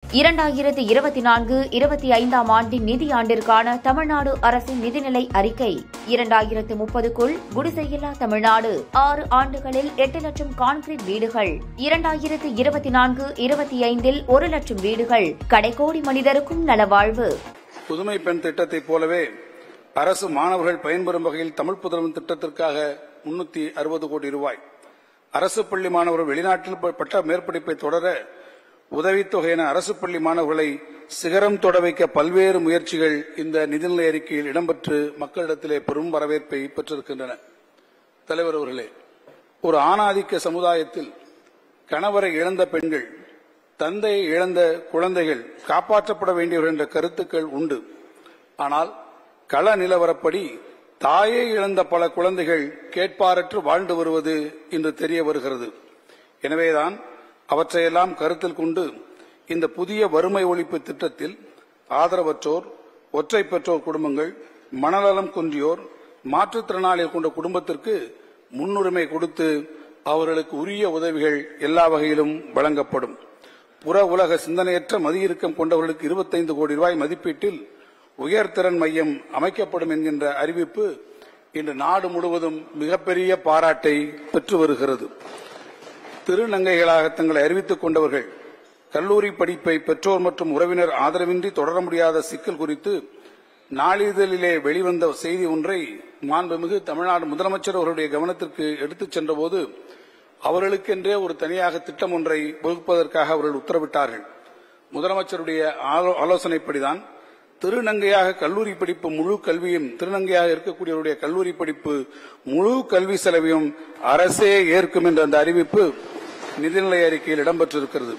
இரண்டாயிரத்து இருபத்தி நான்கு இருபத்தி ஐந்தாம் ஆண்டின் நிதியாண்டிற்கான தமிழ்நாடு அரசின் நிதிநிலை அறிக்கை இரண்டாயிரத்து முப்பதுக்குள் குடிசையில்லா தமிழ்நாடு ஆறு ஆண்டுகளில் எட்டு லட்சம் கான்கிரீட் வீடுகள் இரண்டாயிரத்து இருபத்தி நான்கு இருபத்தி ஐந்தில் ஒரு லட்சம் வீடுகள் கடைக்கோடி மனிதருக்கும் நலவாழ்வு புதுமை பெண் திட்டத்தைப் போலவே அரசு மாணவர்கள் பயன்பெறும் வகையில் தமிழ் புதல்வன் திட்டத்திற்காக முன்னூத்தி அறுபது கோடி ரூபாய் அரசு பள்ளி மாணவர்கள் வெளிநாட்டில் பட்ட மேற்படிப்பை தொடர உதவித்தொகை என அரசு பள்ளி மாணவர்களை சிகரம் தொட வைக்க பல்வேறு முயற்சிகள் இந்த நிதிநிலை அறிக்கையில் இடம்பெற்று மக்களிடத்திலே பெரும் வரவேற்பை பெற்றிருக்கின்றன தலைவர் அவர்களே ஒரு ஆணாதிக்க சமுதாயத்தில் கணவரை இழந்த பெண்கள் தந்தையை இழந்த குழந்தைகள் காப்பாற்றப்பட வேண்டியவர்கள் என்ற கருத்துக்கள் உண்டு ஆனால் கள நிலவரப்படி தாயை இழந்த பல குழந்தைகள் கேட்பாரற்று வாழ்ந்து வருவது இன்று தெரிய வருகிறது எனவேதான் அவற்றையெல்லாம் கருத்தில் கொண்டு இந்த புதிய வறுமை ஒழிப்பு திட்டத்தில் ஆதரவற்றோர் ஒற்றை பெற்றோர் குடும்பங்கள் மனநலம் குன்றியோர் மாற்றுத்திறனாளிகள் கொண்ட குடும்பத்திற்கு முன்னுரிமை கொடுத்து அவர்களுக்கு உரிய உதவிகள் எல்லா வகையிலும் வழங்கப்படும் புற உலக சிந்தனையற்ற மதியிறுக்கம் கொண்டவர்களுக்கு இருபத்தைந்து கோடி ரூபாய் மதிப்பீட்டில் உயர்திறன் மையம் அமைக்கப்படும் என்கின்ற அறிவிப்பு இன்று நாடு முழுவதும் மிகப்பெரிய பாராட்டை பெற்று வருகிறது திருநங்கைகளாக தங்களை அறிவித்துக் கொண்டவர்கள் கல்லூரி படிப்பை பெற்றோர் மற்றும் உறவினர் ஆதரவின்றி தொடர முடியாத சிக்கல் குறித்து நாளிதழிலே வெளிவந்த செய்தி ஒன்றை மாண்புமிகு தமிழ்நாடு முதலமைச்சர் அவருடைய கவனத்திற்கு எடுத்துச் சென்றபோது அவர்களுக்கென்றே ஒரு தனியாக திட்டம் ஒன்றை வகுப்பதற்காக அவர்கள் உத்தரவிட்டார்கள் முதலமைச்சருடைய ஆலோ- ஆலோசனைப்படிதான் திருநங்கையாக கல்லூரி படிப்பு முழு கல்வியும் திருநங்கையாக இருக்கக்கூடியவருடைய கல்லூரி படிப்பு முழு கல்வி செலவையும் அரசே ஏற்கும் என்ற அந்த அறிவிப்பு நிதிநிலை அறிக்கையில் இடம்பெற்றிருக்கிறது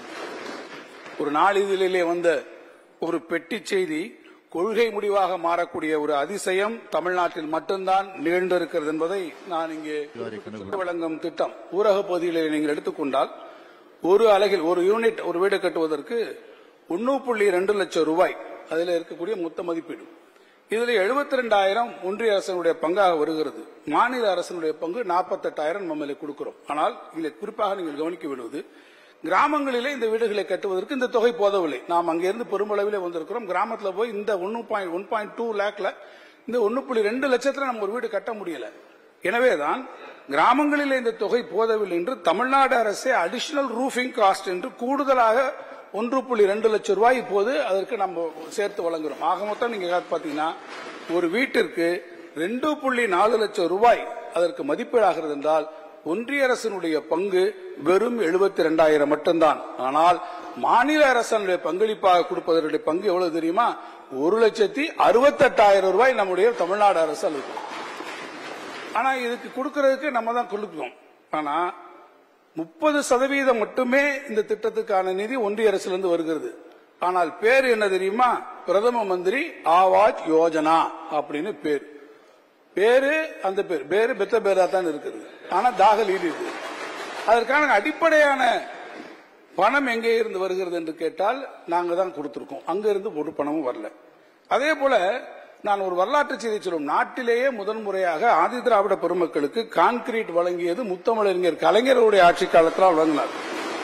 ஒரு நாளிதழிலே வந்த ஒரு பெட்டி செய்தி கொள்கை முடிவாக மாறக்கூடிய ஒரு அதிசயம் தமிழ்நாட்டில் மட்டும்தான் நிகழ்ந்திருக்கிறது என்பதை நான் இங்கே வழங்கும் திட்டம் ஊரக பகுதிகளை நீங்கள் எடுத்துக்கொண்டால் ஒரு அலகில் ஒரு யூனிட் ஒரு வீடு கட்டுவதற்கு ஒன்னு புள்ளி ரெண்டு லட்சம் ரூபாய் அதில் இருக்கக்கூடிய மொத்த மதிப்பீடு இதுல எழுபத்தி ரெண்டாயிரம் ஒன்றிய அரசனுடைய பங்காக வருகிறது மாநில அரசனுடைய பங்கு நாற்பத்தெட்டாயிரம் நம்ம இதில் கொடுக்கிறோம் ஆனால் இதில் குறிப்பாக நீங்கள் கவனிக்க விடுவது கிராமங்களிலே இந்த வீடுகளை கட்டுவதற்கு இந்த தொகை போதவில்லை நாம் அங்கிருந்து பெருமளவிலே வந்திருக்கிறோம் கிராமத்துல போய் இந்த ஒன்னு பாயிண்ட் ஒன் பாயிண்ட் டூ லேக்ல இந்த ஒன்னு புள்ளி ரெண்டு லட்சத்துல நம்ம ஒரு வீடு கட்ட முடியல எனவேதான் கிராமங்களிலே இந்த தொகை போதவில்லை என்று தமிழ்நாடு அரசே அடிஷனல் ரூஃபிங் காஸ்ட் என்று கூடுதலாக ஒன்று புள்ளி ரெண்டு லட்சம் ரூபாய் இப்போது அதற்கு நம்ம சேர்த்து வழங்குறோம் ஆக மொத்தம் நீங்க பாத்தீங்கன்னா ஒரு வீட்டிற்கு ரெண்டு புள்ளி நாலு லட்சம் ரூபாய் அதற்கு மதிப்பீடாகிறது என்றால் ஒன்றிய அரசினுடைய பங்கு வெறும் எழுபத்தி ரெண்டாயிரம் மட்டும்தான் ஆனால் மாநில அரசனுடைய பங்களிப்பாக கொடுப்பதனுடைய பங்கு எவ்வளவு தெரியுமா ஒரு லட்சத்தி அறுபத்தெட்டாயிரம் ரூபாய் நம்முடைய தமிழ்நாடு அரசு அளிக்கும் ஆனா இதுக்கு கொடுக்கறதுக்கு நம்ம தான் கொடுக்கணும் ஆனா முப்பது சதவீதம் மட்டுமே இந்த திட்டத்துக்கான நிதி ஒன்றிய அரசிலிருந்து வருகிறது ஆனால் பேர் என்ன தெரியுமா பிரதம மந்திரி ஆவாஜ் யோஜனா அப்படின்னு பேர் பேரு அந்த பேர் பேரு பெத்த பேரா தான் இருக்குது ஆனா தாகல் ஈடு இருக்கு அதற்கான அடிப்படையான பணம் எங்கே இருந்து வருகிறது என்று கேட்டால் நாங்க தான் கொடுத்திருக்கோம் அங்க இருந்து ஒரு பணமும் வரல அதே போல நான் ஒரு வரலாற்று செய்தி சொல்லும் நாட்டிலேயே முதன்முறையாக ஆதி திராவிட பெருமக்களுக்கு கான்கிரீட் வழங்கியது முத்தமிழறிஞர் கலைஞருடைய ஆட்சி காலத்தில் வழங்கினார்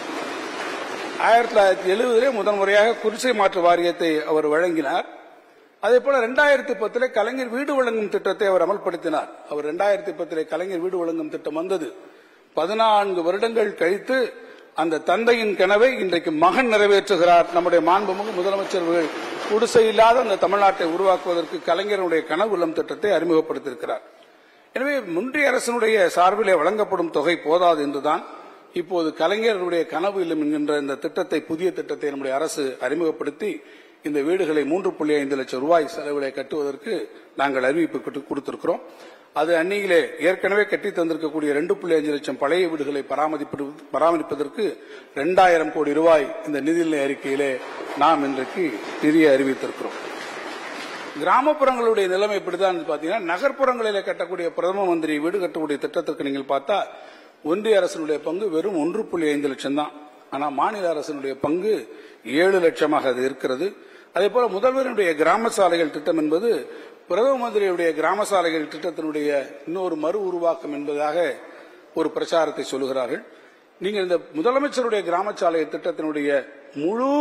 ஆயிரத்தி தொள்ளாயிரத்தி எழுபதிலே முதன்முறையாக குடிசை மாற்று வாரியத்தை அவர் வழங்கினார் அதே போல ரெண்டாயிரத்தி பத்திலே கலைஞர் வீடு வழங்கும் திட்டத்தை அவர் அமல்படுத்தினார் அவர் ரெண்டாயிரத்தி பத்திலே கலைஞர் வீடு வழங்கும் திட்டம் வந்தது பதினான்கு வருடங்கள் கழித்து அந்த தந்தையின் கனவை இன்றைக்கு மகன் நிறைவேற்றுகிறார் நம்முடைய மாண்புமிகு முதலமைச்சர் அவர்கள் குடிசை இல்லாத அந்த தமிழ்நாட்டை உருவாக்குவதற்கு கலைஞருடைய கனவு இல்லம் திட்டத்தை அறிமுகப்படுத்தியிருக்கிறார் எனவே ஒன்றிய அரசினுடைய சார்பிலே வழங்கப்படும் தொகை போதாது என்றுதான் இப்போது கலைஞருடைய கனவு இல்லம் என்கின்ற இந்த திட்டத்தை புதிய திட்டத்தை நம்முடைய அரசு அறிமுகப்படுத்தி இந்த வீடுகளை மூன்று புள்ளி ஐந்து லட்சம் ரூபாய் செலவிலே கட்டுவதற்கு நாங்கள் அறிவிப்பு கொடு- கொடுத்திருக்கிறோம் அது அந்நியிலே ஏற்கனவே கட்டி தந்திருக்கக்கூடிய ரெண்டு புள்ளி அஞ்சு லட்சம் பழைய வீடுகளை பராமரிப்பது- பராமரிப்பதற்கு இரண்டாயிரம் கோடி ரூபாய் இந்த நிதிநிலை அறிக்கையிலே நாம் இன்றைக்கு நிதியை அறிவித்திருக்கிறோம் கிராமப்புறங்களுடைய நிலைமை இப்படிதான் பாத்தீங்கன்னா நகர்ப்புறங்களிலே கட்டக்கூடிய பிரதம மந்திரி வீடு கட்டக்கூடிய திட்டத்திற்கு நீங்கள் பார்த்தா ஒன்றிய அரசினுடைய பங்கு வெறும் ஒன்று புள்ளி ஐந்து லட்சம் தான் ஆனா மாநில அரசினுடைய பங்கு ஏழு லட்சமாக அது இருக்கிறது அதே போல முதல்வருடைய கிராம சாலைகள் திட்டம் என்பது பிரதம மந்திரியுடைய கிராம சாலைகள் திட்டத்தினுடைய இன்னொரு மறு உருவாக்கம் என்பதாக ஒரு பிரச்சாரத்தை சொல்லுகிறார்கள் நீங்கள் இந்த முதலமைச்சருடைய கிராம சாலை திட்டத்தினுடைய முழு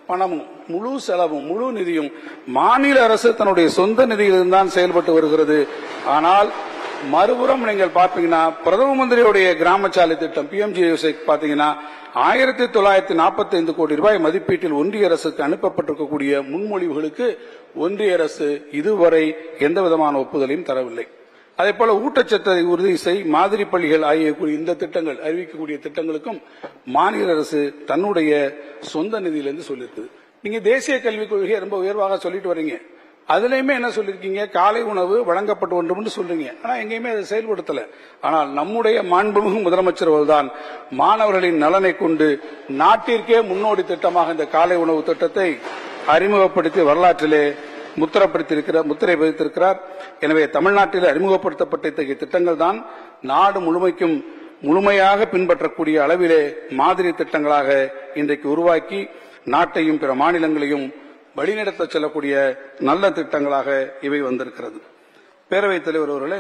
பணமும் முழு செலவும் முழு நிதியும் மாநில அரசு தன்னுடைய சொந்த நிதியிலிருந்து தான் செயல்பட்டு வருகிறது ஆனால் மறுபுறம் நீங்கள் பார்ப்பீங்கன்னா பிரதம மந்திரியுடைய கிராம சாலை திட்டம் பிஎம்ஜி பாத்தீங்கன்னா ஆயிரத்தி தொள்ளாயிரத்தி நாற்பத்தி ஐந்து கோடி ரூபாய் மதிப்பீட்டில் ஒன்றிய அரசுக்கு அனுப்பப்பட்டிருக்கக்கூடிய முன்மொழிவுகளுக்கு ஒன்றிய அரசு இதுவரை எந்த விதமான ஒப்புதலையும் தரவில்லை அதே போல ஊட்டச்சத்தை உறுதி செய் மாதிரி பள்ளிகள் ஆகிய கூடிய இந்த திட்டங்கள் அறிவிக்கக்கூடிய திட்டங்களுக்கும் மாநில அரசு தன்னுடைய சொந்த நிதியிலிருந்து சொல்லியிருக்குது நீங்க தேசிய கல்விக் கொள்கையை ரொம்ப உயர்வாக சொல்லிட்டு வர்றீங்க அதுலயுமே என்ன சொல்லிருக்கீங்க காலை உணவு வழங்கப்பட்டு வேண்டும் சொல்றீங்க ஆனா எங்கேயுமே அதை செயல்படுத்தல ஆனால் நம்முடைய மாண்புமிகு முதலமைச்சர் அவர்கள்தான் மாணவர்களின் நலனை கொண்டு நாட்டிற்கே முன்னோடி திட்டமாக இந்த காலை உணவு திட்டத்தை அறிமுகப்படுத்தி வரலாற்றிலே முத்திரப்படுத்தியிருக்கிறார் முத்திரை பதித்திருக்கிறார் எனவே தமிழ்நாட்டில் அறிமுகப்படுத்தப்பட்ட இத்தகைய திட்டங்கள் தான் நாடு முழுமைக்கும் முழுமையாக பின்பற்றக்கூடிய அளவிலே மாதிரி திட்டங்களாக இன்றைக்கு உருவாக்கி நாட்டையும் பிற மாநிலங்களையும் வழிநடத்த செல்லக்கூடிய நல்ல திட்டங்களாக இவை வந்திருக்கிறது பேரவைத் தலைவர் அவர்களே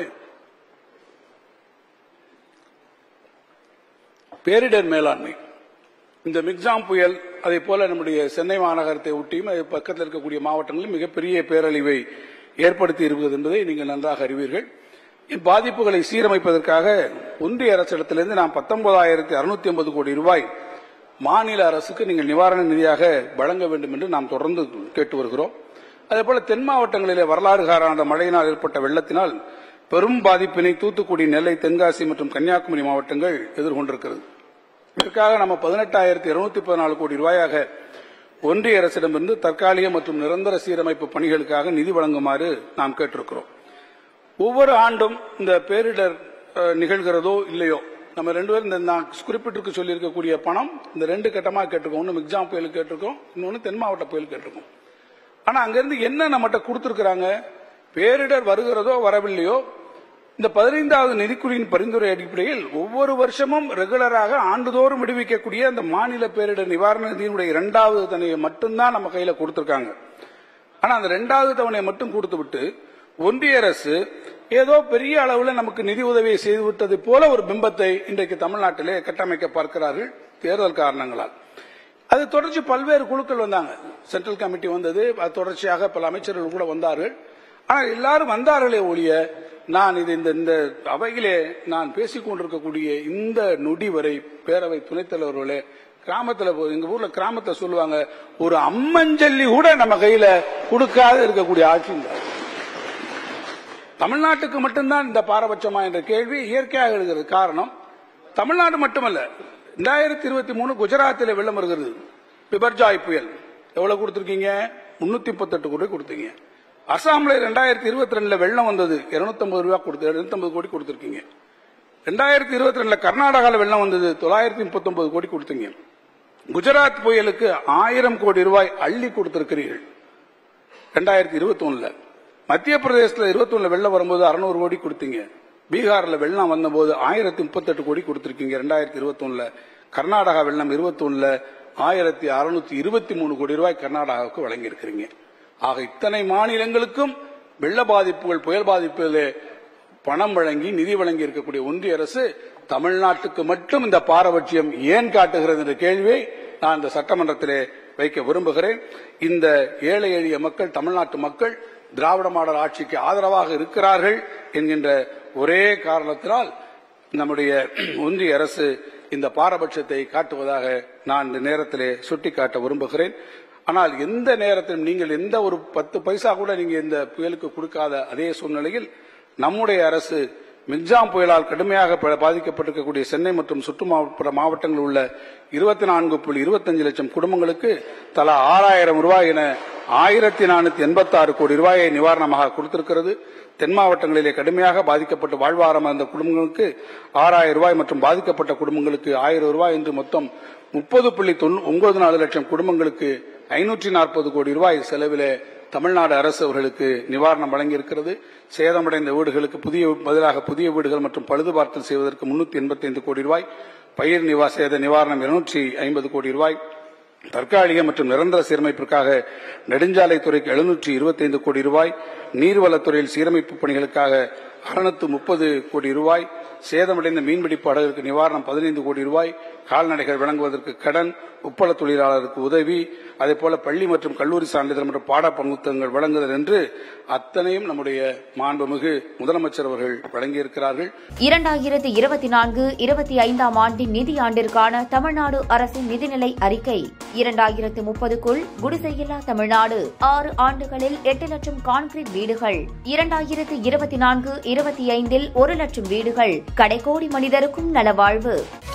பேரிடர் மேலாண்மை இந்த மிக்ஜாம் புயல் அதே போல நம்முடைய சென்னை மாநகரத்தை ஒட்டியும் அது பக்கத்தில் இருக்கக்கூடிய மாவட்டங்களில் மிகப்பெரிய பேரழிவை ஏற்படுத்தி இருக்கிறது என்பதை நீங்கள் நன்றாக அறிவீர்கள் இப்பாதிப்புகளை சீரமைப்பதற்காக ஒன்றிய அரசிடத்திலிருந்து நாம் பத்தொன்பதாயிரத்தி அறுநூத்தி ஐம்பது கோடி ரூபாய் மாநில அரசுக்கு நீங்கள் நிவாரண நிதியாக வழங்க வேண்டும் என்று நாம் தொடர்ந்து கேட்டு வருகிறோம் அதேபோல தென் மாவட்டங்களிலே வரலாறு காரண மழையினால் ஏற்பட்ட வெள்ளத்தினால் பெரும் பாதிப்பினை தூத்துக்குடி நெல்லை தென்காசி மற்றும் கன்னியாகுமரி மாவட்டங்கள் எதிர்கொண்டிருக்கிறது இதற்காக நம்ம பதினெட்டாயிரத்தி இருநூத்தி பதினாலு கோடி ரூபாயாக ஒன்றிய அரசிடமிருந்து தற்காலிக மற்றும் நிரந்தர சீரமைப்பு பணிகளுக்காக நிதி வழங்குமாறு நாம் கேட்டிருக்கிறோம் ஒவ்வொரு ஆண்டும் இந்த பேரிடர் அஹ், நிகழ்கிறதோ இல்லையோ நம்ம ரெண்டு பேரும் இந்த நான் குறிப்பிட்டிருக்க சொல்லியிருக்கக்கூடிய பணம் இந்த ரெண்டு கட்டமா கேட்டிருக்கோம் ஒன்று மிக்ஜாம் புயல் கேட்டிருக்கோம் இன்னொன்று தென் மாவட்ட புயல் கேட்டிருக்கோம் ஆனா அங்கிருந்து என்ன நம்மகிட்ட கொடுத்திருக்கிறாங்க பேரிடர் வருகிறதோ வரவில்லையோ இந்த பதினைந்தாவது நிதிக்குறியின் பரிந்துரை அடிப்படையில் ஒவ்வொரு வருஷமும் ரெகுலராக ஆண்டுதோறும் விடுவிக்கக்கூடிய அந்த மாநில பேரிடர் நிவாரண நிதியினுடைய இரண்டாவது தவணையை மட்டும்தான் நம்ம கையில கொடுத்திருக்காங்க ஆனா அந்த இரண்டாவது தவணையை மட்டும் கொடுத்து விட்டு ஒன்றிய அரசு ஏதோ பெரிய அளவுல நமக்கு நிதி உதவியை செய்து விட்டது போல ஒரு பிம்பத்தை இன்றைக்கு தமிழ்நாட்டிலே கட்டமைக்க பார்க்கிறார்கள் தேர்தல் காரணங்களால் அது தொடர்ச்சி பல்வேறு குழுக்கள் வந்தாங்க சென்ட்ரல் கமிட்டி வந்தது அது தொடர்ச்சியாக பல அமைச்சர்கள் கூட வந்தார்கள் ஆனால் எல்லாரும் வந்தார்களே ஒழிய நான் இது இந்த இந்த அவையிலே நான் பேசிக் கொண்டிருக்கக்கூடிய இந்த நொடி வரை பேரவை துணைத் தலைவர்களே கிராமத்துல போ- எங்க ஊர்ல கிராமத்துல சொல்லுவாங்க ஒரு அம்மஞ்சல்லி கூட நம்ம கையில கொடுக்காத இருக்கக்கூடிய ஆட்சி இந்த ஆட்சி. தமிழ்நாட்டுக்கு மட்டும்தான் இந்த பாரபட்சமா என்ற கேள்வி இயற்கையாக எழுகிறது காரணம் தமிழ்நாடு மட்டுமல்ல ரெண்டாயிரத்தி இருபத்தி மூணு குஜராத்தில் வெள்ளம் வருகிறது பிபர்ஜாய் புயல் எவ்வளவு கொடுத்திருக்கீங்க முன்னூத்தி முப்பத்தெட்டு கோடி கொடுத்தீங்க அசாம்ல ரெண்டாயிரத்தி இருபத்தி ரெண்டுல வெள்ளம் வந்தது 250 ரூபாய் கொடுத்து 250 கோடி கொடுத்திருக்கீங்க ரெண்டாயிரத்தி இருபத்தி ரெண்டுல கர்நாடகாவில் வெள்ளம் வந்தது தொள்ளாயிரத்தி முப்பத்தொன்பது கோடி கொடுத்தீங்க குஜராத் புயலுக்கு ஆயிரம் கோடி ரூபாய் அள்ளி கொடுத்திருக்கிறீர்கள் ரெண்டாயிரத்தி இருபத்தி ஒண்ணுல மத்திய பிரதேசத்துல இருபத்தி ஒண்ணுல வெள்ளம் வரும்போது அறுநூறு கோடி கொடுத்தீங்க பீகார்ல வெள்ளம் வந்தபோது ஆயிரத்தி முப்பத்தெட்டு கோடி கொடுத்திருக்கீங்க ரெண்டாயிரத்தி இருபத்தி ஒண்ணுல கர்நாடகா வெள்ளம் இருபத்தி ஒண்ணுல ஆயிரத்தி அறுநூத்தி இருபத்தி மூணு கோடி ரூபாய் கர்நாடகாவுக்கு வழங்கியிருக்கிறீங்க ஆக இத்தனை மாநிலங்களுக்கும் வெள்ள பாதிப்புகள் புயல் பாதிப்புகளே பணம் வழங்கி நிதி வழங்கி இருக்கக்கூடிய ஒன்றிய அரசு தமிழ்நாட்டுக்கு மட்டும் இந்த பாரபட்சியம் ஏன் காட்டுகிறது என்ற கேள்வியை நான் இந்த சட்டமன்றத்திலே வைக்க விரும்புகிறேன் இந்த ஏழை எளிய மக்கள் தமிழ்நாட்டு மக்கள் திராவிட மாடல் ஆட்சிக்கு ஆதரவாக இருக்கிறார்கள் என்கின்ற ஒரே காரணத்தினால் நம்முடைய ஒன்றிய அரசு இந்த பாரபட்சத்தை காட்டுவதாக நான் இந்த நேரத்திலே சுட்டிக்காட்ட விரும்புகிறேன் ஆனால் எந்த நேரத்திலும் நீங்கள் எந்த ஒரு பத்து பைசா கூட நீங்க இந்த புயலுக்கு கொடுக்காத அதே சூழ்நிலையில் நம்முடைய அரசு மிக்ஜாம் புயலால் கடுமையாக ப- பாதிக்கப்பட்டிருக்கக்கூடிய சென்னை மற்றும் சுற்றுப்புற மாவட்டங்களில் உள்ள இருபத்தி நான்கு புள்ளி இருபத்தஞ்சு லட்சம் குடும்பங்களுக்கு தலா ஆறாயிரம் ரூபாய் என ஆயிரத்தி நானூத்தி எண்பத்தி ஆறு கோடி ரூபாயை நிவாரணமாக கொடுத்திருக்கிறது தென் மாவட்டங்களிலே கடுமையாக பாதிக்கப்பட்டு வாழ்வாரம் அந்த குடும்பங்களுக்கு ஆறாயிரம் ரூபாய் மற்றும் பாதிக்கப்பட்ட குடும்பங்களுக்கு ஆயிரம் ரூபாய் என்று மொத்தம் முப்பது புள்ளி ஒன்பது நாலு லட்சம் குடும்பங்களுக்கு ஐநூற்றி நாற்பது கோடி ரூபாய் செலவிலே தமிழ்நாடு அரசு அவர்களுக்கு நிவாரணம் வழங்கியிருக்கிறது சேதமடைந்த வீடுகளுக்கு புதிய பதிலாக புதிய வீடுகள் மற்றும் பழுது பார்த்தல் செய்வதற்கு முன்னூத்தி எண்பத்தி ஐந்து கோடி ரூபாய் பயிர் நிவா சேத நிவாரணம் இருநூற்றி ஐம்பது கோடி ரூபாய் தற்காலிக மற்றும் நிரந்தர சீரமைப்பிற்காக நெடுஞ்சாலைத்துறைக்கு எழுநூற்றி இருபத்தைந்து கோடி ரூபாய் நீர்வளத்துறையில் சீரமைப்பு பணிகளுக்காக அறுநூத்து முப்பது கோடி ரூபாய் சேதமடைந்த மீன்பிடி படகுக்கு நிவாரணம் பதினைந்து கோடி ரூபாய் கால்நடைகள் வழங்குவதற்கு கடன் உப்பள தொழிலாளருக்கு உதவி அதே போல பள்ளி மற்றும் கல்லூரி சான்றிதழ் மற்றும் பாட பங்குத்தங்கள் வழங்குதல் என்று அத்தனையும் நம்முடைய மாண்புமிகு முதலமைச்சர் அவர்கள் வழங்கியிருக்கிறார்கள் இரண்டாயிரத்து இருபத்தி நான்கு இருபத்தி ஐந்தாம் ஆண்டின் நிதியாண்டிற்கான தமிழ்நாடு அரசின் நிதிநிலை அறிக்கை இரண்டாயிரத்து முப்பதுக்குள் குடிசையில்லா தமிழ்நாடு ஆறு ஆண்டுகளில் எட்டு லட்சம் கான்கிரீட் வீடுகள் இரண்டாயிரத்து இருபத்தி நான்கு இருபத்தி ஐந்தில் ஒரு லட்சம் வீடுகள் கடைக்கோடி மனிதருக்கும் நலவாழ்வு